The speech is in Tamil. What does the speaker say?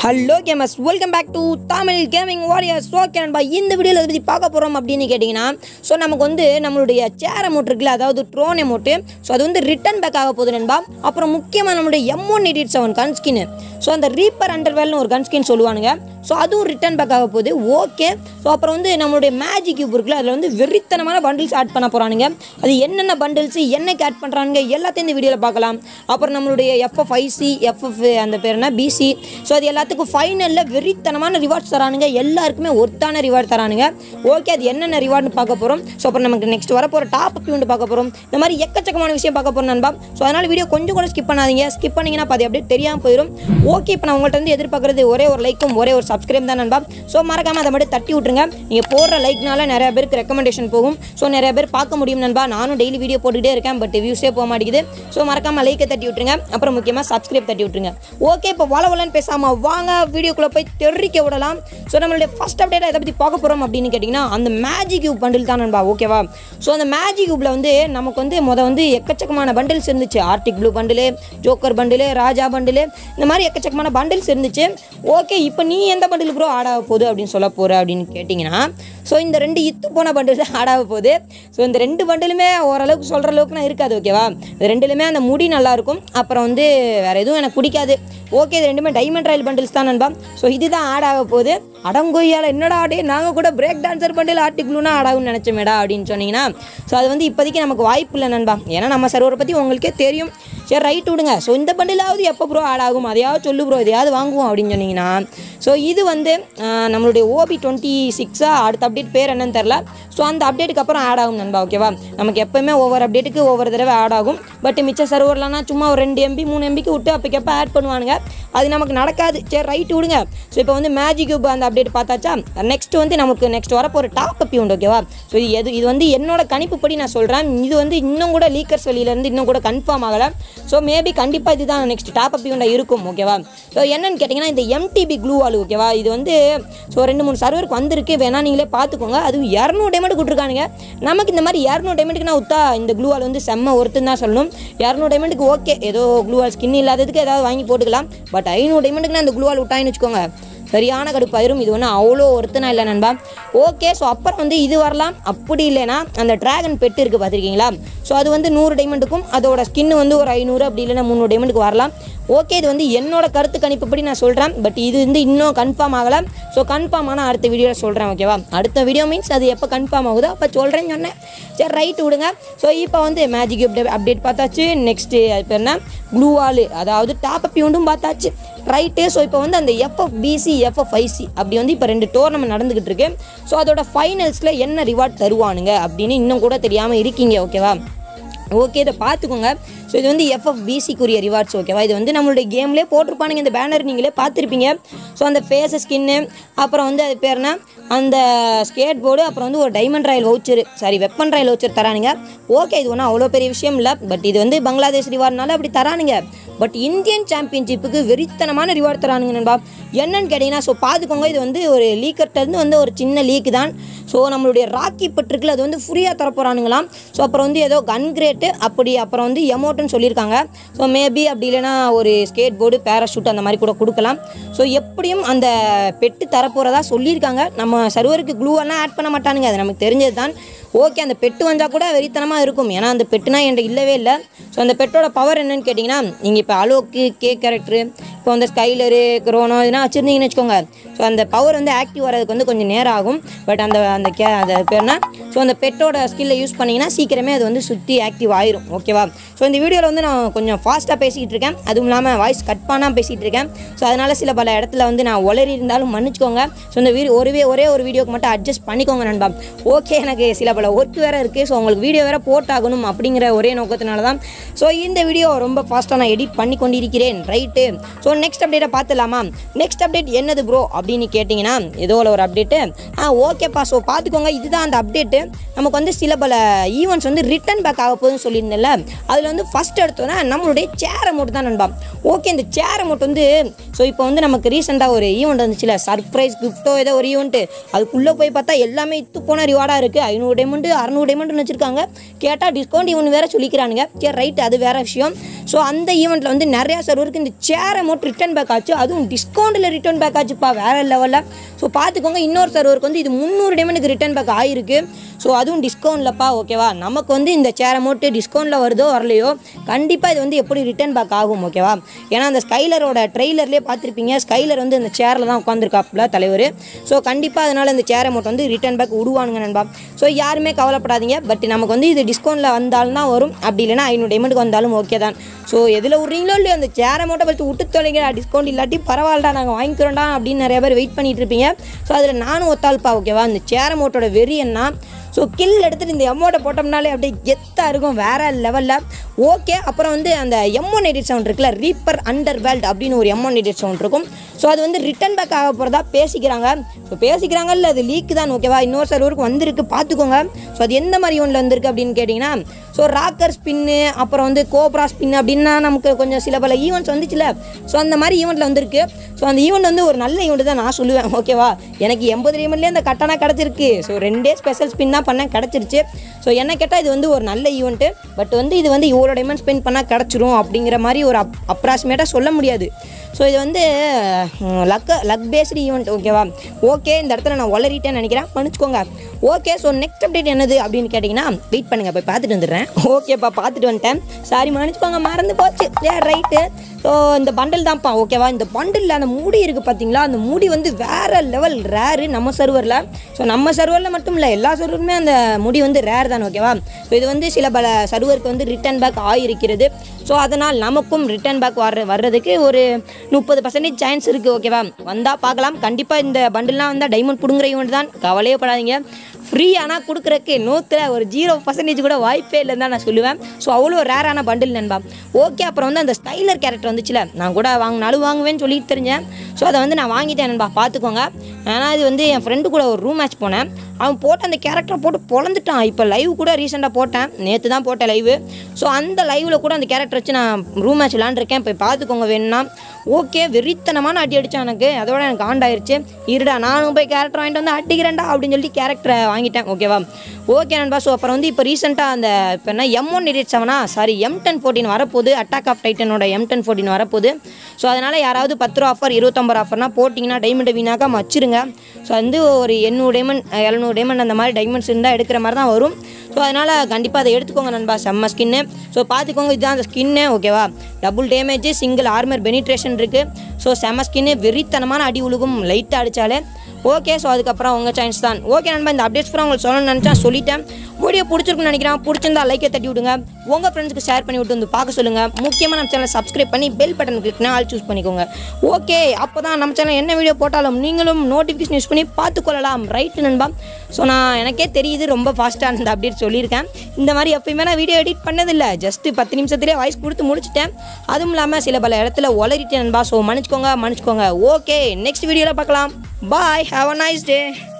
hello gamers welcome back to Tamil gaming warriors okay நண்பா இந்த வீடியோவில் எதை பற்றி பார்க்க போகிறோம் அப்படின்னு கேட்டிங்கன்னா ஸோ நமக்கு வந்து நம்மளுடைய சேர் அமௌண்ட் இருக்குல்ல அதாவது ட்ரோன் அமௌண்ட்டு ஸோ அது வந்து ரிட்டர்ன் பேக் ஆக போகுது நண்பா அப்புறம் முக்கியமாக நம்மளுடைய M one eight seven gun skin so அந்த ரீப்பர் அண்டர்வேல்னு ஒரு கன் ஸ்கின் சொல்லுவானுங்க ஸோ அதுவும் ரிட்டர்ன் பேக் ஆக போகுது ஓகே ஸோ அப்புறம் வந்து நம்மளுடைய மேஜிக் கியூப் இருக்குல்ல அதில் வந்து வெறித்தனமான பண்டில்ஸ் ஆட் பண்ண போகிறானுங்க அது என்னென்ன பண்டில்ஸ் என்னைக்கு ஆட் பண்ணுறானுங்க எல்லாத்தையும் இந்த வீடியோவில் பார்க்கலாம் அப்புறம் நம்மளுடைய எஃப்எஃப் ஐசி எஃப்எஃப் அந்த பேர் என்ன பிசி ஸோ அது எல்லாத்துக்கும் ஃபைனலில் வெறித்தனமான ரிவார்ட்ஸ் தரானுங்க எல்லாருக்குமே ஒர்த்தான ரிவார்ட் தரானுங்க ஓகே அது என்னென்ன ரிவார்ட்னு பார்க்க போகிறோம் ஸோ அப்புறம் நமக்கு நெக்ஸ்ட் வர போகிற டாப் அப் வந்து பார்க்க போகிறோம் இந்த மாதிரி எக்கச்சக்கமான விஷயம் பார்க்க போகிறோம் நண்பா ஸோ அதனால் வீடியோ கொஞ்சம் கூட ஸ்கிப் பண்ணாதீங்க ஸ்கிப் பண்ணிங்கன்னா பாதி அப்படியே தெரியாமல் போயிடும் ஓகே இப்போ நான் உங்கள்கிட்ட வந்து எதிர்பார்க்குறது ஒரே ஒரு லைக்கும் ஒரே ஒரு சப்ஸ்கிரைப் தான் நண்பா ஸோ மறக்காமல் அதை மட்டும் தட்டி விட்ருங்க நீங்கள் போடுற லைக்னால நிறைய பேருக்கு ரெக்கமெண்டேஷன் போகும் ஸோ நிறைய பேர் பார்க்க முடியும் நண்பா நானும் டெய்லி வீடியோ போட்டுக்கிட்டே இருக்கேன் பட் வியூஸே போக மாட்டேங்குது ஸோ மறக்காமல் லைக்கை தட்டி விட்ருங்க அப்புறம் முக்கியமாக சப்ஸ்கிரைப் தட்டி விட்ருங்க ஓகே இப்போ வள வளன்னு பேசாமல் வாங்க வீடியோக்குள்ளே போய் தெரிவிக்க விடலாம் ஸோ நம்மளுடைய ஃபஸ்ட் அப்டேட் எதை பற்றி பார்க்க போகிறோம் அப்படின்னு கேட்டிங்கன்னா அந்த மேஜிக் கியூப் பண்டில் தான் நண்பா ஓகேவா ஸோ அந்த மேஜிக் கியூப்பில் வந்து நமக்கு வந்து முத வந்து எக்கச்சக்கமான பண்டில்ஸ் இருந்துச்சு arctic blue bundle joker bundle Raja bundle இந்த மாதிரி எக்கச்சக்கமான பண்டில்ஸ் இருந்துச்சு ஓகே இப்போ நீ எந்த பண்டில் ப்ரோ ஆட் ஆக போகுது அப்படின்னு சொல்ல போகிற அப்படின்னு கேட்டிங்கன்னா ஸோ இந்த ரெண்டு இத்து போன பண்டில் தான் ஆட் ஆக போகுது ஸோ இந்த ரெண்டு பண்டிலுமே ஓரளவுக்கு சொல்கிற அளவுக்கு நான் இருக்காது ஓகேவா இது ரெண்டுலையுமே அந்த முடி நல்லாயிருக்கும் அப்புறம் வந்து வேறு எதுவும் எனக்கு பிடிக்காது ஓகே இது ரெண்டுமே டைமண்ட் ராயல் பண்டில்ஸ் தான் நண்பா ஸோ இதுதான் ஆட் ஆக போகுது அடங்கொய்யால் என்னடா ஆடே நாங்கள் கூட பிரேக் டான்சர் பண்டில் ஆர்டிக்ளூனா ஆட் ஆகும்னு நினச்சோமேடா அப்படின்னு சொன்னீங்கன்னா ஸோ அது வந்து இப்போதைக்கு நமக்கு வாய்ப்பு இல்லை நண்பா ஏன்னா நம்ம சர்வரை பற்றி உங்களுக்கே தெரியும் சரி ரைட் விடுங்க ஸோ இந்த பண்டிலாவது எப்போ ப்ரோ ஆட் ஆகும் அதையாவது சொல்லு ப்ரோ எதையாவது வாங்குவோம் அப்படின்னு சொன்னீங்கன்னா ஸோ இது வந்து ஆஹ், நம்மளுடைய ஓபி டுவெண்ட்டி சிக்ஸாக அடுத்த அப்டேட் பேர் என்னன்னு தெரில ஸோ அந்த அப்டேட்டுக்கு அப்புறம் ஆட் ஆகும் நண்பா ஓகேவா நமக்கு எப்போவுமே ஒவ்வொரு அப்டேட்டுக்கு ஒவ்வொரு தடவை ஆட் ஆகும் பட் மிச்ச சர்வர்லனா சும்மா ஒரு ரெண்டு எம்பி மூணு எம்பிக்கு விட்டு அப்போக்கப்போ ஆட் பண்ணுவானுங்க அது நமக்கு நடக்காது சரி ரைட் விடுங்க ஸோ இப்போ வந்து மேஜிக் கியூப் அந்த அப்டேட் பார்த்தாச்சா நெக்ஸ்ட் வந்து நமக்கு நெக்ஸ்ட் வரப்போ ஒரு டாப் அப்பி உண்டு ஓகேவா ஸோ இது எது இது வந்து என்னோட கணிப்புப்படி நான் சொல்கிறேன் இது வந்து இன்னும் கூட லீக்கர்ஸ் வெளியிலேருந்து இன்னும் கூட கன்ஃபார்ம் ஆகலை ஸோ மேபி கண்டிப்பாக இதுதான் நெக்ஸ்ட் டாப் அப்பி உண்டா இருக்கும் ஓகேவா ஸோ என்னன்னு கேட்டிங்கன்னா இந்த எம்டிபி க்ளூ வால் ஓகேவா இது வந்து ஸோ ரெண்டு மூணு சர்வருக்கு வந்திருக்கு வேணா நீங்களே பார்த்துக்கோங்க அதுவும் இரநூறு டைமண்ட் கொடுத்துருக்கானுங்க நமக்கு இந்த மாதிரி இரநூறு டைமண்ட்டுக்கு நான் உத்தா இந்த க்ளூ வால் வந்து செம்ம ஒருத்தன் தான் சொல்லணும் இரநூறு டைமண்ட்டுக்கு ஓகே ஏதோ க்ளூ வால் ஸ்கின் இல்லாததுக்கு ஏதாவது வாங்கி போட்டுக்கலாம் பட் ஐநூறு டைமண்ட்டுக்கு நான் இந்த க்ளூ வால் விட்டாயின்னு வச்சுக்கோங்க சரியான கடுப்பாயிரும் இது ஒன்றும் அவ்வளோ ஒருத்தனா இல்லை நண்பா ஓகே ஸோ அப்புறம் வந்து இது வரலாம் அப்படி இல்லைன்னா அந்த டிராகன் பெட்டு இருக்குது பார்த்துருக்கீங்களா ஸோ அது வந்து நூறு டைமண்டுக்கும் அதோட ஸ்கின் வந்து ஒரு ஐநூறு அப்படி இல்லைன்னா முந்நூறு டைமண்டுக்கு வரலாம் ஓகே இது வந்து என்னோட கருத்து கணிப்புப்படி நான் சொல்கிறேன் பட் இது வந்து இன்னும் கன்ஃபார்ம் ஆகலை ஸோ கன்ஃபார்ம் ஆனால் அடுத்த வீடியோவில் சொல்கிறேன் ஓகேவா அடுத்த வீடியோ மீன்ஸ் அது எப்போ கன்ஃபார்ம் ஆகுதோ அப்போ சொல்கிறேன்னு சொன்னேன் சரி ரைட் விடுங்க ஸோ இப்போ வந்து மேஜிக் அப்டேட் அப்டேட் பார்த்தாச்சு நெக்ஸ்ட்டு அது பேர் என்ன ப்ளூ வால் அதாவது டாப் அப் உண்டும் பார்த்தாச்சு ரைட்டு ஸோ இப்போ வந்து அந்த எஃப்எஃப் பிசி எஃப்எஃப் ஐசி அப்படி வந்து இப்போ ரெண்டு டோர்னமெண்ட் நடந்துக்கிட்டு இருக்கு ஸோ அதோட ஃபைனல்ஸில் என்ன ரிவார்ட் தருவானுங்க அப்படின்னு இன்னும் கூட தெரியாமல் இருக்கீங்க ஓகேவா ஓகே இதை பார்த்துக்கோங்க ஸோ இது வந்து எஃப்எஃப் பிசிக்குரிய ரிவார்ட்ஸ் ஓகேவா இது வந்து நம்மளுடைய கேம்லேயே போட்டிருப்பானுங்க இந்த பேனர் நீங்களே பார்த்துருப்பீங்க ஸோ அந்த ஃபேஸ் ஸ்கின்னு அப்புறம் வந்து அது பேர் என்ன அந்த ஸ்கேட் போர்டு அப்புறம் வந்து ஒரு diamond royal voucher sorry weapon royal voucher தரானுங்க ஓகே இது ஒன்றும் அவ்வளோ பெரிய விஷயம் இல்லை பட் இது வந்து பங்களாதேஷ் ரிவார்ட்னால அப்படி தரானுங்க பட் இந்தியன் சாம்பியன்ஷிப்புக்கு வெறித்தனமான ரிவார்ட் தரானுங்க நண்பா என்னன்னு கேட்டிங்கன்னா ஸோ பார்த்துக்கோங்க இது வந்து ஒரு லீக்கர்ட்டேருந்து வந்து ஒரு சின்ன லீக் தான் ஸோ நம்மளுடைய ராக்கி பட்டிருக்குல அது வந்து ஃப்ரீயாக தரப்போகிறானுங்களாம் ஸோ அப்புறம் வந்து ஏதோ கன் கிரேட்டு அப்படி அப்புறம் வந்து எமௌண்ட்டுன்னு சொல்லியிருக்காங்க ஸோ மேபி அப்படி இல்லைன்னா ஒரு ஸ்கேட் போர்டு பேராஷூட் அந்த மாதிரி கூட கொடுக்கலாம் ஸோ எப்படியும் அந்த பெட்டு தரப்போகிறதா சொல்லியிருக்காங்க நம்ம சர்வருக்கு க்ளூவெல்லாம் ஆட் பண்ண மாட்டானுங்க அது நமக்கு தெரிஞ்சது தான் ஓகே அந்த பெட்டு வந்தால் கூட வெறித்தனமாக இருக்கும் ஏன்னா அந்த பெட்டுனா என்கிட்ட இல்லவே இல்லை ஸோ அந்த பெட்டோட பவர் என்னன்னு கேட்டிங்கன்னா நீங்கள் இப்போ அலோக்கு கே கேரக்டரு இப்போ வந்து ஸ்கைலரு குரோனோ இதெல்லாம் வச்சுருந்தீங்கன்னு வச்சுக்கோங்க ஸோ அந்த பவர் வந்து ஆக்டிவ் வரதுக்கு வந்து கொஞ்சம் நேரம் ஆகும் பட் அந்த அந்த கே அந்த பேர்னா ஸோ அந்த பெட்டோட ஸ்கில்லை யூஸ் பண்ணிங்கன்னா சீக்கிரமே அது வந்து சுற்றி ஆக்டிவ் ஆயிரும் ஓகேவா ஸோ இந்த வீடியோவில் வந்து நான் கொஞ்சம் ஃபாஸ்ட்டாக பேசிக்கிட்டு இருக்கேன் அதுவும் இல்லாமல் வாய்ஸ் கட் பண்ணாமல் பேசிகிட்டு இருக்கேன் ஸோ அதனால் சில பல இடத்துல வந்து நான் உளறி இருந்தாலும் மன்னிச்சுக்கோங்க ஸோ இந்த வீடியோ ஒருவே ஒரே ஒரு வீடியோக்கு மட்டும் அட்ஜஸ்ட் பண்ணிக்கோங்க நண்பா ஓகே எனக்கு சில பல ஒர்க் வேறு இருக்குது ஸோ உங்களுக்கு வீடியோ வேறு போட்டாகணும் அப்படிங்கிற ஒரே நோக்கத்தினால தான் ஸோ இந்த வீடியோ ரொம்ப ஃபாஸ்ட்டாக நான் எடிட் பண்ணி கொண்டிருக்கிறேன் ரைட்டு ஸோ நெக்ஸ்ட் அப்டேட்டை பார்த்துலாமா நெக்ஸ்ட் அப்டேட் என்னது ப்ரோ அப்படின்னு கேட்டிங்கன்னா ஏதோ ஒரு அப்டேட்டு ஆ ஓகேப்பா ஸோ பார்த்துக்கோங்க இதுதான் அந்த அப்டேட்டு நமக்கு வந்து சில பல ஈவெண்ட்ஸ் வந்து ரிட்டன் பேக் ஆக போகுதுன்னு சொல்லியிருந்தேன்ல அதில் வந்து ஃபஸ்ட் எடுத்தோன்னா நம்மளுடைய சேர் அமௌண்ட் தான் நண்பா ஓகே இந்த சேர் அமௌண்ட் வந்து ஸோ இப்போ வந்து நமக்கு ரீசெண்டாக ஒரு ஈவெண்ட் வந்துச்சுல சர்ப்ரைஸ் கிஃப்ட்டோ ஏதோ ஒரு ஈவெண்ட்டு அதுக்குள்ளே போய் பார்த்தா எல்லாமே இத்து போன ரிவார்டாக இருக்குது ஐநூறு டைமண்டு அறநூறு டைமண்டுன்னு வச்சுருக்காங்க கேட்டால் டிஸ்கவுண்ட் ஈவெண்ட் வேறு சொல்லிக்கிறானுங்க சரி ரைட் அது வேறு விஷயம் ஸோ அந்த ஈவெண்ட்டில் வந்து நிறையா சர்வருக்கு இந்த சேர் அமௌண்ட் ரிட்டர்ன் பேக் ஆச்சு அதுவும் டிஸ்கவுண்ட்டில் ரிட்டர்ன் பேக் ஆச்சுப்பா வேறு லெவலில் ஸோ பார்த்துக்கோங்க இன்னொரு சர்வருக்கு வந்து இது முந்நூறு டைமண்டுக்கு ரிட்டர்ன் பேக் ஆயிருக்கு ஸோ அதுவும் டிஸ்கவுண்ட்லப்பா ஓகேவா நமக்கு வந்து இந்த சேர் அமௌண்ட்டு டிஸ்கவுண்ட்டில் வருதோ வரலையோ கண்டிப்பாக இது வந்து எப்படி ரிட்டர்ன் பேக் ஆகும் ஓகேவா ஏன்னா அந்த ஸ்கைலரோட ட்ரெய்லர்லேயே பார்த்துருப்பீங்க ஸ்கைலர் வந்து இந்த சேரில் தான் உட்காந்துருக்காப்புல தலைவர் ஸோ கண்டிப்பாக அதனால் இந்த சேர் அமௌண்ட் வந்து ரிட்டர்ன் பேக் விடுவானுங்க நண்பா ஸோ யாருமே கவலைப்படாதீங்க பட் நமக்கு வந்து இது டிஸ்கவுண்ட்டில் வந்தாலும் தான் வரும் அப்படி இல்லைனா ஐநூறு டைமண்டுக்கு வந்தாலும் ஓகே தான் ஸோ எதில் விட்றீங்களோ இல்லையோ அந்த சேர் அமௌண்ட்டை பற்றி விட்டு தொலைங்க டிஸ்கவுண்ட் இல்லாட்டி பரவாயில்லடா நாங்கள் வாங்கிக்கிறோம்டா அப்படின்னு நிறைய பேர் வெயிட் பண்ணிட்டு இருப்பீங்க ஸோ அதில் நானும் ஒத்தாள்ப்பா ஓகேவா இந்த சேர் அமௌண்ட்டோட வெறி என்ன ஸோ கில் எடுத்துகிட்டு இந்த எம்மோட்டை போட்டோம்னாலே அப்படியே கெத்தாக இருக்கும் வேறு லெவலில் ஓகே அப்புறம் வந்து அந்த எம்மோ எடிட் சவுண்ட் இருக்குல்ல ரீப்பர் அண்டர் வேல்ட் அப்படின்னு ஒரு எம்மோ எடிட் சவுண்ட் இருக்கும் ஸோ அது வந்து ரிட்டன் பேக் ஆக போகிறதா பேசிக்கிறாங்க ஸோ பேசிக்கிறாங்க இல்லை அது லீக் தான் ஓகேவா இன்னொரு சர்வருக்கு வந்திருக்கு பார்த்துக்கோங்க ஸோ அது எந்த மாதிரி ஒன்றில் வந்திருக்கு அப்படின்னு கேட்டிங்கன்னா ஸோ ராக்கர் ஸ்பின்னு அப்புறம் வந்து கோப்ரா ஸ்பின் அப்படின்னா நமக்கு கொஞ்சம் சில பல ஈவெண்ட்ஸ் வந்துச்சுல ஸோ அந்த மாதிரி ஈவெண்ட்டில் வந்திருக்கு ஸோ அந்த ஈவெண்ட் வந்து ஒரு நல்ல ஈவெண்ட் தான் நான் சொல்லுவேன் ஓகேவா எனக்கு எண்பது ஈவெண்ட்லேயே அந்த கட்டணா கிடச்சிருக்கு ஸோ ரெண்டே ஸ்பெஷல் ஸ்பின் தான் பண்ணேன் கிடச்சிருச்சு ஸோ என்ன கேட்டால் இது வந்து ஒரு நல்ல ஈவெண்ட்டு பட் வந்து இது வந்து இவ்வளோ டைமண்ட் ஸ்பெண்ட் பண்ணால் கிடச்சிரும் அப்படிங்கிற மாதிரி ஒரு அப் அப்ராக்சிமேட்டாக சொல்ல முடியாது ஸோ இது வந்து லக் லக் பேஸ்டு ஈவெண்ட் ஓகேவா ஓகே இந்த இடத்துல நான் உளறிட்டேன்னு நினைக்கிறேன் மன்னிச்சுக்கோங்க ஓகே ஸோ நெக்ஸ்ட் அப்டேட் என்னது அப்படின்னு கேட்டிங்கன்னா வெயிட் பண்ணுங்கள் போய் பார்த்துட்டு வந்துடுறேன் ஓகேப்பா பார்த்துட்டு வந்துட்டேன் சாரி மன்னிச்சுக்கோங்க மறந்து போச்சு ஏ ரைட்டு ஸோ இந்த பண்டில் தான்ப்பா ஓகேவா இந்த பண்டிலில் அந்த மூடி இருக்குது பார்த்தீங்களா அந்த மூடி வந்து வேறு லெவல் ரேரு நம்ம சர்வரில் ஸோ நம்ம சர்வரில் மட்டும் இல்லை எல்லா சர்வருமே அந்த முடி வந்து ரேர் தான் ஓகேவா ஸோ இது வந்து சில பல சர்வருக்கு வந்து ரிட்டர்ன் பேக் ஆகிருக்கிறது ஸோ அதனால் நமக்கும் ரிட்டர்ன் பேக் வர்ற வர்றதுக்கு ஒரு முப்பது பர்சன்டேஜ் சான்ஸ் இருக்குது ஓகேவா வந்தால் பார்க்கலாம் கண்டிப்பாக இந்த பண்டில்லாம் வந்தால் டைமண்ட் பிடுங்குற ஈவெண்ட் தான் கவலையே படாதீங்க ஃப்ரீ ஆனால் கொடுக்குறக்கு நூற்றில் ஒரு ஜீரோ பர்சன்டேஜ் கூட வாய்ப்பே இல்லைன்னு தான் நான் சொல்லுவேன் ஸோ அவ்வளோ ரேரான பண்டில் நண்பா ஓகே அப்புறம் வந்து அந்த ஸ்டைலர் கேரக்டர் வந்துச்சுல நான் கூட வாங்கினாலும் வாங்குவேன்னு சொல்லிட்டு தெரிஞ்சேன் ஸோ அதை வந்து நான் வாங்கிட்டேன் நண்பா பார்த்துக்கோங்க ஆனால் இது வந்து என் ஃப்ரெண்டு கூட ஒரு ரூம் மேட்ச் போனேன் அவன் போட்டு அந்த கேரக்டரை போட்டு பொழந்துட்டான் இப்போ லைவ் கூட ரீசெண்டாக போட்டேன் நேற்று தான் போட்டேன் லைவு ஸோ அந்த லைவில் கூட அந்த கேரக்டர் வச்சு நான் ரூம் மேட்ச் விளாண்டுருக்கேன் போய் பார்த்துக்கோங்க வேணும்னா ஓகே வெறித்தனமான அடி அடித்தான் எனக்கு அதோட எனக்கு ஆண்டாயிருச்சு இருடா நானும் போய் கேரக்டர் வாங்கிட்டு வந்து அடிக்கிறேன்டா அப்படின்னு சொல்லி கேரக்டரை வாங்கிட்டேன் ஓகேவா ஓகே நண்பா ஸோ அப்புறம் வந்து இப்போ ரீசெண்டாக அந்த இப்போ என்ன எம் ஒன் எடிட் செவனா சாரி எம் டென் ஃபோர்டீன் வரப்போகுது அட்டாக் ஆஃப் டைட்டனோட எம் டென் ஃபோர்டீன் வரப்போகுது ஸோ அதனால் யாராவது பத்து ரூபா ஆஃபர் இருபத்தொம்பது ஆஃபர்னா போட்டிங்கன்னா டைமண்டை வீணாக்காம வச்சிருங்க ஸோ வந்து ஒரு எண்ணூறு டைமண்ட் எழுநூறு டைமண்ட் அந்த மாதிரி டைமண்ட்ஸ் இருந்தால் எடுக்கிற மாதிரி தான் வரும் ஸோ அதனால் கண்டிப்பாக அதை எடுத்துக்கோங்க நண்பா செம்ம ஸ்கின்னு ஸோ பார்த்துக்கோங்க இதுதான் அந்த ஸ்கின்னு ஓகேவா double damage single armour penetration இருக்குது ஸோ செம்ம ஸ்கின்னு வெறித்தனமான அடி உழுகும் லைட்டாக அடித்தாலே ஓகே ஸோ அதுக்கப்புறம் உங்கள் சான்ஸ் தான் ஓகே நண்பா இந்த அப்டேட்ஸ் பூரா உங்களுக்கு சொல்லணும்னு நினச்சா சொல்லிட்டேன் வீடியோ பிடிச்சிருக்குன்னு நினைக்கிறேன் பிடிச்சிருந்தா லைக்கை தட்டி விடுங்க உங்கள் ஃப்ரெண்ட்ஸ்க்கு ஷேர் பண்ணி விட்டு வந்து பார்க்க சொல்லுங்கள் முக்கியமாக நம்ம சேனலை சப்ஸ்கிரைப் பண்ணி பெல் பட்டன் கிளிக்னா ஆல் சூஸ் பண்ணிக்கோங்க ஓகே அப்போ தான் நம்ம சேனல் என்ன வீடியோ போட்டாலும் நீங்களும் நோட்டிஃபிகேஷன் யூஸ் பண்ணி பார்த்துக்கொள்ளலாம் ரைட்டு நண்பா ஸோ நான் எனக்கே தெரியுது ரொம்ப ஃபாஸ்ட்டாக அந்த அப்டேட் சொல்லியிருக்கேன் இந்த மாதிரி எப்பயுமே நான் வீடியோ எடிட் பண்ணதில்லை ஜஸ்ட்டு பத்து நிமிஷத்துலேயே வாய்ஸ் கொடுத்து முடிச்சிட்டேன் அதுவும் இல்லாமல் சில பல இடத்துல உளறிட்டேன் நண்பா ஸோ மன்னிச்சுக்கோங்க மன்னிச்சுக்கோங்க ஓகே நெக்ஸ்ட் வீடியோவில் பார்க்கலாம் பாய் ஹாவ் அ நைஸ் டே